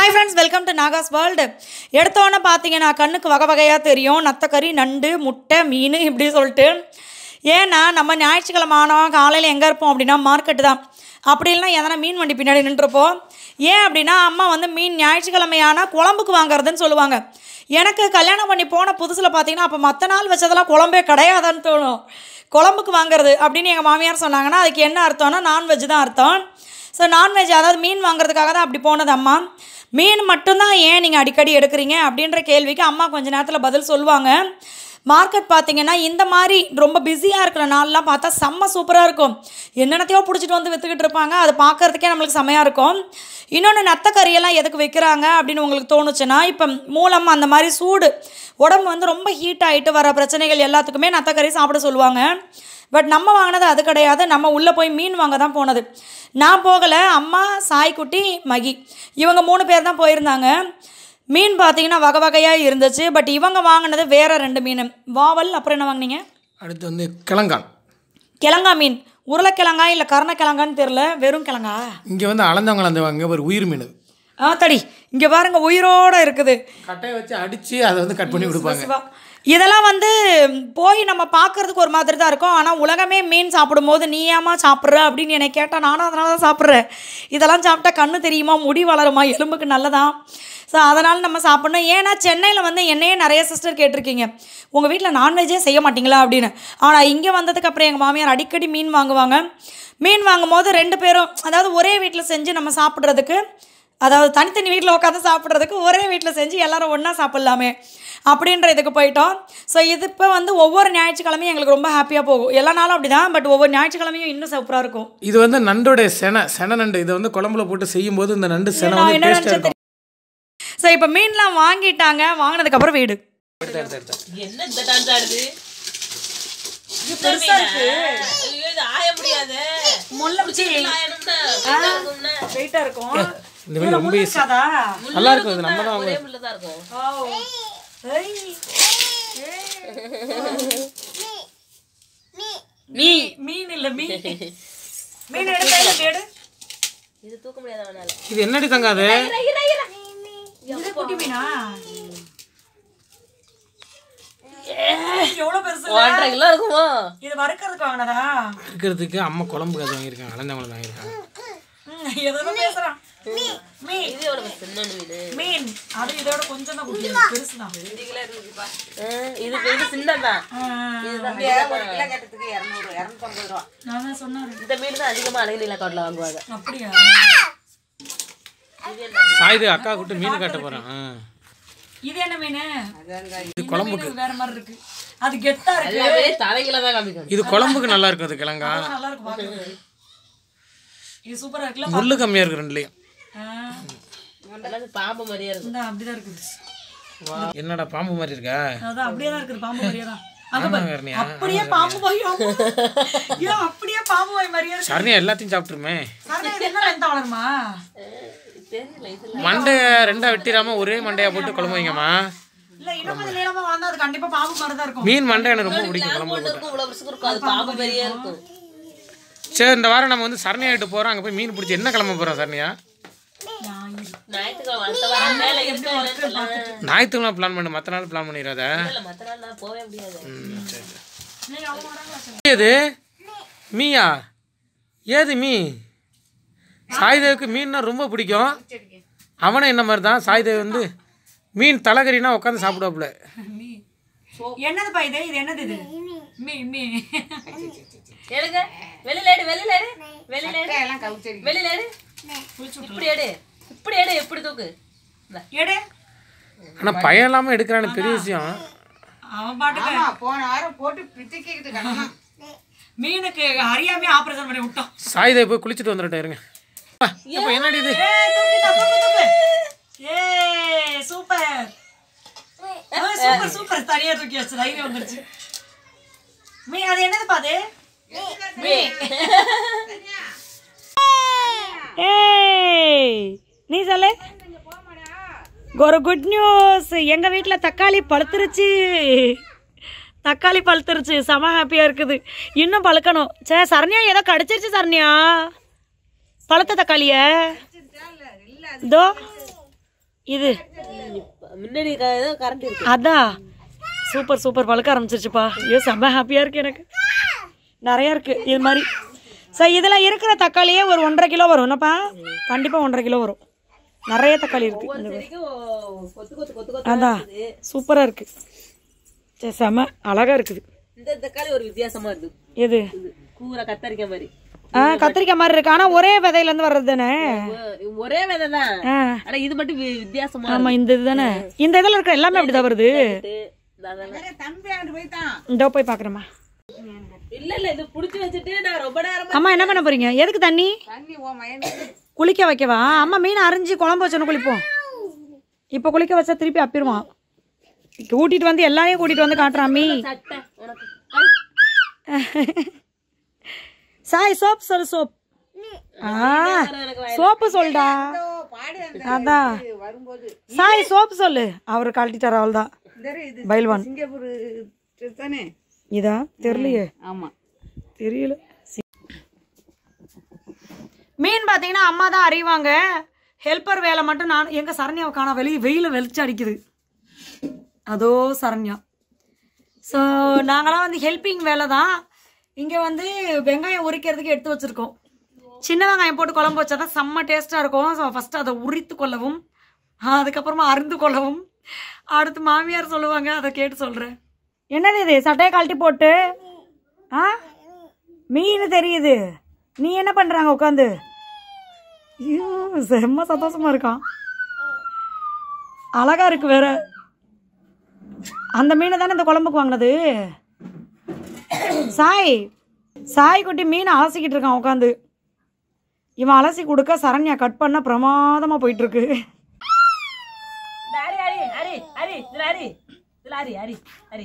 Hi friends welcome to Naga's world எடுத்தோன்னே பார்த்தீங்கன்னா கண்ணுக்கு வகை வகையாக தெரியும் நத்தக்கறி நண்டு முட்டை மீன் இப்படி சொல்லிட்டு ஏன்னா நம்ம ஞாயிற்றுக்கிழமை ஆனோம் காலையில் எங்கே இருப்போம் அப்படின்னா மார்க்கெட்டு தான் அப்படி இல்லைனா எதனா மீன் வண்டி பின்னாடி நின்றுப்போம் ஏன் அப்படின்னா அம்மா வந்து மீன் ஞாயிற்றுக்கிழமையான குழம்புக்கு வாங்குறதுன்னு சொல்லுவாங்க எனக்கு கல்யாணம் பண்ணி போன புதுசில் பார்த்தீங்கன்னா அப்போ மற்ற நாள் வச்சதெல்லாம் குழம்பே கிடையாதுன்னு தோணும் குழம்புக்கு வாங்குறது அப்படின்னு எங்கள் மாமியார் சொன்னாங்கன்னா அதுக்கு என்ன அர்த்தம்னா நான்வெஜ் தான் அர்த்தம் ஸோ நான்வெஜ் அதாவது மீன் வாங்குறதுக்காக தான் அப்படி போனது அம்மா மீன் மட்டும்தான் ஏன் நீங்கள் அடிக்கடி எடுக்கிறீங்க அப்படின்ற கேள்விக்கு அம்மா கொஞ்ச நேரத்தில் பதில் சொல்லுவாங்க மார்க்கெட் பார்த்தீங்கன்னா இந்த மாதிரி ரொம்ப பிஸியாக இருக்கிற நாள்லாம் பார்த்தா செம்ம சூப்பராக இருக்கும் என்னென்னத்தையோ பிடிச்சிட்டு வந்து விற்றுக்கிட்டு இருப்பாங்க அது பார்க்கறதுக்கே நம்மளுக்கு செமையாக இருக்கும் இன்னொன்று நத்தக்கறியெல்லாம் எதுக்கு வைக்கிறாங்க அப்படின்னு உங்களுக்கு தோணுச்சுன்னா இப்போ மூலம் அந்த மாதிரி சூடு உடம்பு வந்து ரொம்ப ஹீட் ஆகிட்டு வர பிரச்சனைகள் எல்லாத்துக்குமே நத்தக்கறி சாப்பிட சொல்லுவாங்க பட் நம்ம வாங்கினது அது கிடையாது நம்ம உள்ளே போய் மீன் வாங்க தான் போனது நான் போகலை அம்மா சாய்க்குட்டி மகி இவங்க மூணு பேர் தான் போயிருந்தாங்க மீன் பார்த்தீங்கன்னா வகை வகையாக இருந்துச்சு பட் இவங்க வாங்கினது வேற ரெண்டு மீன் வாவல் அப்புறம் என்ன வாங்குனீங்க அடுத்து வந்து கிழங்கான் கிழங்கா மீன் உருளைக்கிழங்கா இல்லை கருணக்கிழங்கான்னு தெரில வெறும் கிழங்கா இங்கே வந்து அளந்தவங்க அளந்தவங்க ஒரு உயிர் மீன் அது. ஆ தடி இங்கே பாருங்க உயிரோட இருக்குது கட்டையை வச்சு அடித்து அதை வந்து கட் பண்ணி கொடுப்பாங்க சிவா. இதெல்லாம் வந்து போய் நம்ம பார்க்கறதுக்கு ஒரு மாதிரி தான் இருக்கும் ஆனால் உலகமே மீன் சாப்பிடும்போது நீ ஏமா சாப்பிட்ற அப்படின்னு என்னை கேட்டால் நானும் அதனால தான் சாப்பிட்றேன் இதெல்லாம் சாப்பிட்டா கண்ணு தெரியுமா முடி வளருமா எலும்புக்கு நல்லதான் ஸோ அதனால் நம்ம சாப்பிட்ணும் ஏன்னா சென்னையில் வந்து என்னையே நிறைய சிஸ்டர் கேட்டிருக்கீங்க உங்கள் வீட்டில் நான்வெஜ்ஜே செய்ய மாட்டீங்களா அப்படின்னு ஆனால் இங்கே வந்ததுக்கு அப்புறம் எங்கள் மாமியார் அடிக்கடி மீன் வாங்குவாங்க மீன் வாங்கும்போது ரெண்டு பேரும் அதாவது ஒரே வீட்டில் செஞ்சு நம்ம சாப்பிட்றதுக்கு அதாவது தனித்தனி வீட்டில் உட்காந்து சாப்பிட்றதுக்கு ஒரே வீட்டில் செஞ்சு எல்லாரும் ஒன்றா சாப்பிட்லாமே அப்படின்ற இதுக்கு போயிட்டோம் ஸோ இது இப்போ வந்து ஒவ்வொரு ஞாயிற்றுக்கிழமையும் எங்களுக்கு ரொம்ப ஹாப்பியாக போகும் எல்லா நாளும் அப்படி தான் பட் ஒவ்வொரு ஞாயிற்றுக்கிழமையும் இன்னும் சூப்பராக இருக்கும் இது வந்து நண்டோடைய செனை செனை நண்டு இதை வந்து குழம்புல போட்டு செய்யும்போது இந்த நண்டு செனை நான் வந்து என்ன டேஸ்ட்டாக நினச்சேன் இருக்கும் ஸோ இப்போ மீன்லாம் வாங்கிட்டாங்க வாங்கினதுக்கப்புறம் வீடு என்ன இந்த டான்ஸ் ஆடுது பெருசா இருக்கு. ஐயோ, இது ஆய முடியாது முள்ள பிடிச்சி ஆயணும்னா வெயிட்டா இருக்கும்னா. வெயிட்டாக இருக்கும் இந்த மீன் ரொம்ப easy. இருக்காதா நல்லா இருக்கும் இது நம்ம தான் ஒரே முள்ளதான் இருக்கும் ஓ ஏய். மீ மீன் இல்ல மீன் மீன் எடுத்தா இது எடு இது தூக்க முடியாத அவனால இது என்னடி தங்காது இது குட்டி மீனா எவ்வளவு பெருசு இல்ல? ஒன்றரை கிலோ இருக்குமோ இது வறுக்கிறதுக்கு வாங்கினதா இருக்கிறதுக்கு அம்மா குழம்புக்கு அது வாங்கியிருக்காங்க அளந்தவங்களை வாங்கியிருக்காங்க ம், ஏதோ பேசுறான் மீன் இது எவ்வளவு சின்ன மீன் மீன் அது இதோட கொஞ்சம் தான் குட்டி பெருசுதான் ஆ, இது இது சின்னதான் ஆ, இதுதான் நான் தான் சொன்னேன் இந்த மீன் தான் அதிகமா அழகு நீலக்காட்டில் வாங்குவாங்க அப்படியா இது என்ன சாயுது அக்கா கூட்டு மீன் காட்ட போகிறேன் இது என்ன மீன் இது குழம்புக்கு இது வேற மாதிரி இருக்கு அது கெத்தா இருக்கு எல்லாமே தலைகளை தான் காமிக்கணும் இது குழம்புக்கு நல்லா இருக்கும் அது கிழங்கா நல்லா இருக்கு பாக்குறதுக்கு இது சூப்பரா இருக்குல்ல முள்ளு கம்மியாக இருக்கு ரெண்டுலேயும் ஆ, எல்லாமே பாம்பு மாதிரியே இருக்கும் இந்தா அப்படிதான் இருக்குது என்னடா பாம்பு மாதிரி இருக்கா அதான் அப்படியே தான் இருக்குது பாம்பு மாதிரியே தான் அங்க ஆமா, பாரு. கருணியா? அப்படியே பாம்பு வாய் ஆமா. ஏன் அப்படியே பாம்பு வாய் மாதிரியே இருக்கு சரணியா எல்லாத்தையும் சாப்பிட்டுருமே சரண்யா, இது என்ன லென்த்தா வளருமா தெரியல இது மண்டை ரெண்டா வெட்டிடாம ஒரே மண்டையா போட்டு குழம்பு வைங்கம்மா இல்ல இன்னும் கொஞ்சம் நீளமா வளர்ந்தா அது கண்டிப்பா பாம்பு மாதிரி தான் இருக்கும் மீன் மண்டை எனக்கு ரொம்ப பிடிக்கும் குழம்புல ஒன்று இருக்கும் இவ்வளோ வருஷம் இருக்கும் அது பாம்பு மாதிரியே இருக்கும் சரி இந்த வாரம் நம்ம வந்து சரணியா கிட்ட போறோம் அங்க போய் மீன் பிடிச்சி என்ன கிளம்ப போறோம் சரணியா ஞாயிறு. ஞாயிற்றுக்கிழமை அடுத்த வாரம் மேலே இருக்கா ஞாயிற்றுக்கிழமை பிளான் பண்ணு மற்ற நாள் பிளான் பண்ணிடாத இல்லை மற்ற நாள் நான் போகவே முடியாது ம், சரி சரி. நீங்க அவங்க வராங்களா சரி. ஏது மீயா ஏது மீ சாய்தேவுக்கு மீன்னா ரொம்ப பிடிக்கும் அவனும் என்ன மாதிரி தான் சாய்தேவ் வந்து மீன் தலைகறினா உட்காந்து சாப்பிடுவாப்புல மீ என்னதுப்பா இது இது என்னது இது மீ மீ எடுங்க வெளியில எடு வெளியில எடு வெளியில எடு வெளியில எடு இப்படி எடு இப்படி எடு எப்படி தூக்கு இந்தா. எடு ஆனால் பயம் இல்லாமல் எடுக்கிறான்னு பெரிய விஷயம் அவன் பாட்டுக்கு போன வாரம் போட்டு பித்திக்கிட்டு கிடந்தான் மீனுக்கு அறியாமே ஆபரேஷன் பண்ணி விட்டோம் சாய்தேவ் போய் குளிச்சுட்டு வந்துட்டேன் இருங்க இப்போ என்னடி இது ஏய், தூக்கிட்டா, தூக்கு, தூக்கு. ஏய், சூப்பர் ஆ, சூப்பர் சூப்பர் தனியா தூக்கி வச்சு தைரியம் வந்துருச்சு மீ அது என்னதுப்பா அது மீ ஏய் நீ சொல்லு ஒரு குட் நியூஸ் எங்க வீட்ல தக்காளி பழுத்துருச்சு தக்காளி பழுத்துருச்சு செம ஹாப்பியா இருக்குது இன்னும் பழுக்கணும் சே சரண்யா ஏதோ கடிச்சிருச்சு சரண்யா பழுத்த தக்காளிய இதோ இது முன்னாடி கரண்ட் இருக்கு அதான் சூப்பர் சூப்பர் பழுக்க ஆரம்பிச்சிருச்சுப்பா ஐயோ செம்ம ஹாப்பியாக இருக்கு எனக்கு நிறைய இருக்கு இது மாதிரி சரி இதில் இருக்கிற தக்காளியே ஒரு ஒன்றரை கிலோ வரும் என்னப்பா கண்டிப்பாக ஒன்றரை கிலோ வரும் நிறைய தக்காளி இருக்கு இந்த பாரு. கொத்து கொத்து கொத்து கொத்து அதான் சூப்பராக இருக்கு சரி செம்ம அழகா இருக்குது இந்த தக்காளி ஒரு வித்தியாசமா இருக்கு எது இது கூரை கத்தரிக்காய் மாதிரி ஆ கத்திரிக்காய் மாதிரி இருக்கு ஆனால் ஒரே விதையிலேருந்து வர்றது தானே ஒ- ஒரே விதை தான் ஆ ஆனா இது மட்டும் வி- வித்தியாசமா ஆமாம் இந்த இது தானே இந்த இதில் இருக்கிற எல்லாமே அப்படி தான் வருது இருக்கு. அதெல்லாம். தம்பி ஆண்டு போய்தான் இதோ போய் பார்க்குறேம்மா இல்ல இல்ல இது புடிச்சு வச்சுட்டு நான் ரொம்ப நேரமா அம்மா என்ன பண்ண போறீங்க எதுக்கு தண்ணி தண்ணி ஓ மயனுக்கு குளிக்க வைக்கவா அம்மா மீன் அரிஞ்சு குழம்பு வச்சோன்னு குளிப்போம் இப்போ குளிக்க வச்சா திருப்பி அப்பிடுவான் கூட்டிட்டு வந்து எல்லாரையும் கூட்டிட்டு வந்து காட்டுறான் மீ சட்டை உனக்கு சாய் சோப் சொல்லு சோப் ஆ சோப்பு சொல்டா பாடு அந்த அதான் இது வரும்போது சாய் சோப்பு சொல்லு அவர் கழட்டிட்டார் அவள் தான் இந்த இது பைல்வான் சிங்கப்பூர் தானே இதா தெரியலையே ஆமா தெரியல மீன் பார்த்தீங்கன்னா அம்மா தான் அறிவாங்க ஹெல்ப்பர் வேலை மட்டும் நான் எங்க சரண்யாவை காணா வெளியே வெயில வெளிச்சு அடிக்குது அதோ சரண்யா ஸோ நாங்களாம் வந்து ஹெல்ப்பிங் வேலை தான் இங்கே வந்து வெங்காயம் உரிக்கிறதுக்கு எடுத்து வச்சுருக்கோம் சின்ன வெங்காயம் போட்டு குழம்பு வச்சா தான் செம்ம டேஸ்ட்டாக இருக்கும் ஸோ ஃபஸ்ட்டு அதை உரித்து கொள்ளவும் அதுக்கப்புறமா அருந்து கொள்ளவும் அடுத்து மாமியார் சொல்லுவாங்க அதை கேட்டு சொல்கிறேன் என்னது இது சட்டையை கழட்டி போட்டு ஆ மீன் தெரியுது நீ என்ன பண்ணுறாங்க உட்காந்து ஐயோ செம்ம சந்தோஷமா இருக்கான் அழகா இருக்கு வேற அந்த மீனை தானே இந்த குழம்புக்கு வாங்கினது சாய் சாய் குட்டி மீன் அலசிக்கிட்டு இருக்கான் உட்காந்து இவன் அலசி கொடுக்க சரண்யா கட் பண்ண பிரமாதமா போயிட்டு இருக்கு இந்த அரி அரி அரி அரி இதுல அரி இதுல அரி அரி அரி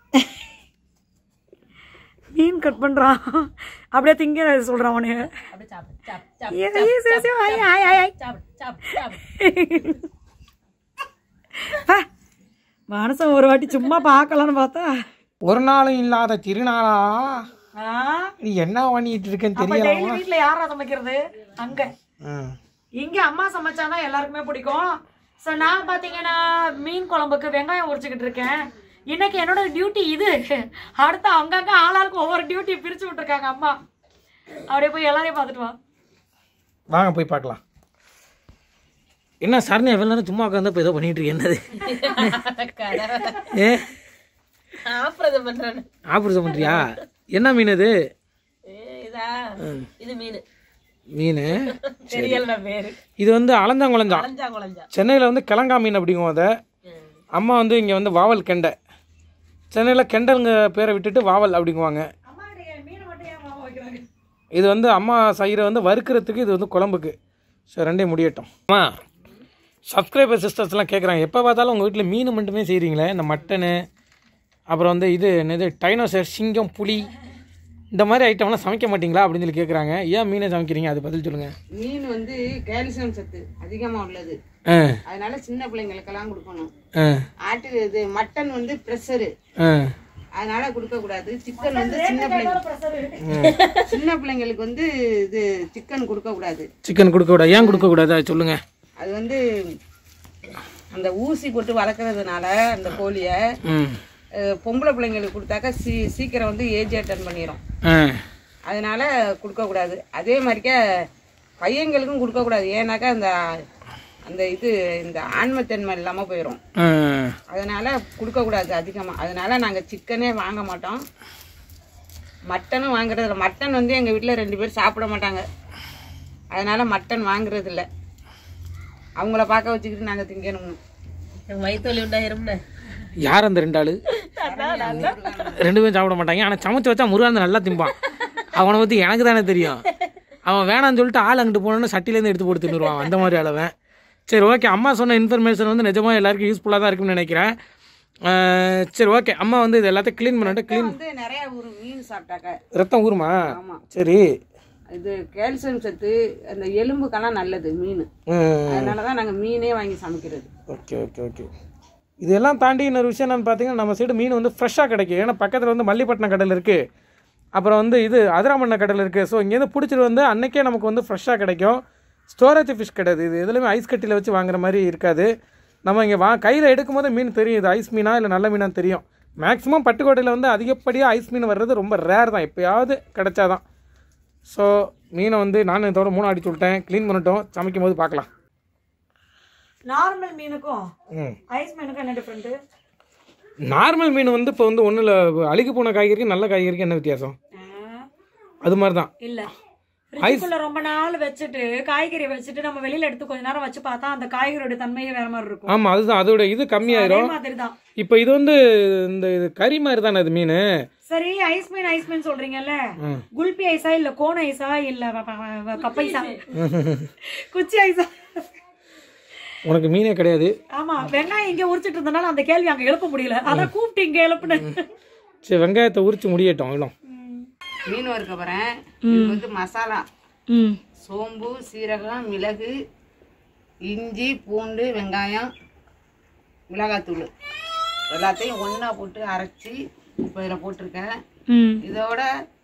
மீன் கட் பண்றான் அப்படியே திங்க சொல்றான் அவனு அப்படியே சாப்பிடு சாப்பிடு ஐயோ, ஐயோ, ஐயோ, ஐயோ, ஐயோ, ஐயோ, ஐயோ. சாப்பிடு சாப்பிடு சாப்பிடு பா, மனுஷன் ஒரு வாட்டி சும்மா பார்க்கலான்னு பார்த்தா ஒரு நாளும் இல்லாத திருநாளா ஆ, நீ என்ன பண்ணிட்டு இருக்கேன்னு அப்ப தெரியல டெய்லி வீட்ல யாரா சமைக்கிறது அங்க ம். இங்க அம்மா சமைச்சாதான் எல்லாருக்குமே பிடிக்கும் ஸோ நான் பார்த்தீங்கன்னா மீன் குழம்புக்கு வெங்காயம் உரிச்சுக்கிட்டு இருக்கேன் இன்னைக்கு என்னோட டியூட்டி இது அடுத்து அங்கங்க ஆளாளுக்கு ஒவ்வொரு டியூட்டி பிரிச்சு விட்டுருக்காங்க அம்மா அப்படியே போய் எல்லாரையும் பார்த்துட்டு வா வாங்க போய் பார்க்கலாம் என்ன சரணி எவ்வளோ நேரம் சும்மா உட்காந்து இப்போ ஏதோ பண்ணிட்டு இருக்கு என்னது ஏ ஆஃப்ரதம் பண்றேன்னு ஆபரேஷன் பண்ணுறியா என்ன மீன் இது ஏ, இதா இது மீன் மீன் தெரியல பேரு இது வந்து அலந்தாங்குளஞ்சா குழஞ்சா குழஞ்சா சென்னையில் வந்து கிழங்கா மீன் அப்படிங்குவோம் அதை அம்மா வந்து இங்கே வந்து வாவல் கெண்டை சென்னையில் கெண்டலுங்க பேரை விட்டுட்டு வாவல் அப்படிங்குவாங்க இது வந்து அம்மா செய்கிற வந்து வறுக்கிறதுக்கு இது வந்து குழம்புக்கு ஸோ ரெண்டையும் முடியட்டும் அம்மா சப்ஸ்கிரைபர் சிஸ்டர்ஸ்லாம் கேட்குறாங்க எப்போ பார்த்தாலும் உங்கள் வீட்டில் மீன் மட்டுமே செய்கிறீங்களே இந்த மட்டனு அப்புறம் வந்து இது என்னது டைனோசர் சிங்கம் புலி இந்த மாதிரி ஐட்டம்லாம் சமைக்க மாட்டீங்களா அப்படின்னு சொல்லி கேட்குறாங்க ஏன் மீனை சமைக்கிறீங்க அது பதில் சொல்லுங்கள் மீன் வந்து கால்சியம் சத்து அதிகமா உள்ளது ஆ அதனால சின்ன பிள்ளைங்களுக்கெல்லாம் கொடுக்கணும் ஆ ஆட்டு இது மட்டன் வந்து ப்ரெஷரு ஆ அதனால கொடுக்க கூடாது சிக்கன் வந்து சின்ன பிள்ளைங்க சின்ன பிள்ளைங்களுக்கு வந்து இது சிக்கன் கொடுக்க கூடாது சிக்கன் கொடுக்கக்கூடாது ஏன் கொடுக்கக்கூடாது அது சொல்லுங்கள் அது வந்து அந்த ஊசி போட்டு வளர்க்குறதுனால அந்த கோழியை ம் அஹ், பொம்பளை பிள்ளைங்களுக்கு கொடுத்தாக்கா சீ சீக்கிரம் வந்து ஏஜ் அட்டன் பண்ணிடும் ஆ அதனால கொடுக்கக்கூடாது அதே மாதிரிக்க பையங்களுக்கும் கொடுக்கக்கூடாது ஏன்னாக்கா அந்த அந்த இது இந்த ஆண்மைத்தன்மை இல்லாமல் போயிடும் ஆ அதனால கொடுக்கக்கூடாது அதிகமாக அதனால நாங்கள் சிக்கனே வாங்க மாட்டோம் மட்டனும் வாங்குறதில்ல மட்டன் வந்து எங்கள் வீட்டில் ரெண்டு பேர் சாப்பிட மாட்டாங்க அதனால மட்டன் வாங்குறது இல்ல அவங்கள பார்க்க வச்சுக்கிட்டு நாங்கள் திங்கணும் எனக்கு வயிற்றுவலி உண்டாயிரும்னு யார் அந்த ரெண்டு ஆளு ரெண்டு பேரும் சாப்பிட மாட்டாங்க ஆனால் சமைச்சு வச்சா முருகானந்த நல்லா திம்பான் அவனை பற்றி எனக்கு தானே தெரியும் அவன் வேணாம்னு சொல்லிட்டு ஆள் அங்கிட்டு போனோன்னு சட்டிலேருந்து எடுத்து போட்டு தின்னுருவான் அந்த மாதிரி அளவன் சரி ஓகே அம்மா சொன்ன இன்ஃபர்மேஷன் வந்து நிஜமாக எல்லாருக்கும் யூஸ்ஃபுல்லாக தான் இருக்கும்னு நினைக்கிறேன் அஹ், சரி ஓகே அம்மா வந்து இது எல்லாத்தையும் க்ளீன் பண்ணிட்டு க்ளீன் வந்து நிறைய ஒரு மீன் சாப்பிட்டாக்க ரத்தம் ஊறுமா ஆமா. சரி இது கால்சியம் சத்து அந்த எலும்புக்கெல்லாம் நல்லது மீன் அதனால தான் நாங்கள் மீனே வாங்கி சமைக்கிறது ஓகே ஓகே ஓகே இதெல்லாம் தாண்டி இன்னொரு விஷயம் என்னன்னு பார்த்தீங்கன்னா நம்ம சைடு மீன் வந்து ஃப்ரெஷ்ஷாக கிடைக்கும் ஏன்னா பக்கத்தில் வந்து மல்லிப்பட்டினம் கடல் இருக்குது அப்புறம் வந்து இது அதிராமண்ண கடல் இருக்குது ஸோ இங்கேருந்து பிடிச்சிட்டு வந்து அன்னைக்கே நமக்கு வந்து ஃப்ரெஷ்ஷாக கிடைக்கும் ஸ்டோரேஜ் ஃபிஷ் கிடையாது இது எதுலையுமே ஐஸ் கட்டியில் வச்சு வாங்குற மாதிரி இருக்காது நம்ம இங்கே வா கையில் எடுக்கும் போது மீன் தெரியும் இது ஐஸ் மீனா இல்லை நல்ல மீனா தெரியும் மேக்ஸிமம் பட்டுக்கோட்டையில் வந்து அதிகப்படியாக ஐஸ் மீன் வர்றது ரொம்ப ரேர் தான் எப்போயாவது கிடைச்சாதான் ஸோ மீனை வந்து நான் இதோட மூணு அடிச்சு விட்டேன் க்ளீன் பண்ணிட்டோம் சமைக்கும் போது பார்க்கலாம் நார்மல் மீனுக்கும் ம் ஐஸ் மீனுக்கும் என்ன டிஃப்ரெண்ட்டு நார்மல் மீன் வந்து இப்போ வந்து ஒன்றும் இல்லை அழுகி போன காய்கறிக்கு நல்ல காய்கறிக்கு என்ன வித்தியாசம் அது மாதிரி தான் இல்ல ஃப்ரிட்ஜுக்குள்ள ரொம்ப நாள் வச்சுட்டு காய்கறி வச்சுட்டு நம்ம வெளியில எடுத்து கொஞ்ச நேரம் வச்சு பார்த்தா அந்த காய்கறியோட தன்மையே வேற மாதிரி இருக்கும் ஆமாம் அதுதான் அதோட இது அதே கம்மியாயிரும் மாதிரி தான் இப்போ இது வந்து இந்த இது கறி மாதிரி தானே அது மீன் சரி ஐஸ் மீன் ஐஸ் மீன் சொல்றீங்கல்ல ம். குல்பி ஐஸா இல்ல கோன் ஐஸா இல்ல வ- வ- வ- கப் ஐஸா குச்சி ஐஸா உனக்கு மீனே கிடையாது ஆமா வெங்காயம் இங்க உரிச்சிட்டு இருந்தனால அந்த கேள்வி அங்க எழுப்ப முடியல அதான் கூப்பிட்டு இங்க எழுப்புனேன் சரி வெங்காயத்தை உரிச்சு முடியட்டும் இவ்வளோ மீன் வறுக்க போகிறேன் இது வந்து மசாலா ம் சோம்பு சீரகம் மிளகு இஞ்சி பூண்டு வெங்காயம் மிளகாத்தூள் எல்லாத்தையும் ஒன்றா போட்டு அரைச்சி இப்போ இதில் போட்டிருக்கேன் ம் இதோட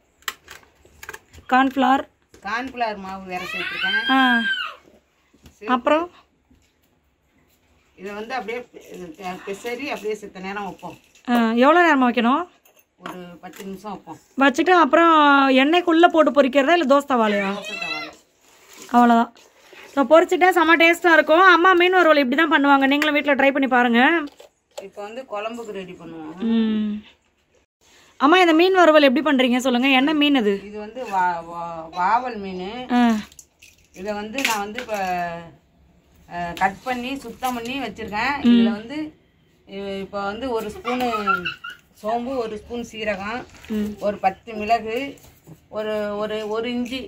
கார்ன்ஃப்ளவர் கார்ன்ஃப்ளவர் மாவு வேற சேர்த்துருக்கேன் ஆ அப்புறம் இதை வந்து அப்படியே பெ- பெசரி அப்படியே செத்த நேரம் வைப்போம் எவ்வளோ நேரமா வைக்கணும் ஒரு பத்து நிமிஷம் வைப்போம் வச்சுட்டு அப்புறம் எண்ணெய்க்குள்ளே போட்டு பொரிக்கிறதா இல்லை தோசை தவாலையா தோசை தவால அவ்வளோதான் ஸோ பொரிச்சிட்டா செம்ம டேஸ்ட்டாக இருக்கும் அம்மா மீன் வறுவல் இப்படி தான் பண்ணுவாங்க நீங்களும் வீட்டில் ட்ரை பண்ணி பாருங்கள் இப்போ வந்து குழம்புக்கு ரெடி பண்ணுவோம் ம். அம்மா இந்த மீன் வறுவல் எப்படி பண்ணுறீங்க சொல்லுங்கள் என்ன மீன் அது இது வந்து வா வா- வாவல் மீன் ஆ இதை வந்து நான் வந்து இப்போ கட் பண்ணி சுத்தம் பண்ணி வச்சுருக்கேன் இதில் வந்து இ- இப்போ வந்து ஒரு ஸ்பூனு சோம்பு ஒரு ஸ்பூன் சீரகம் ஒரு பத்து மிளகு ஒரு ஒரு ஒரு இஞ்சி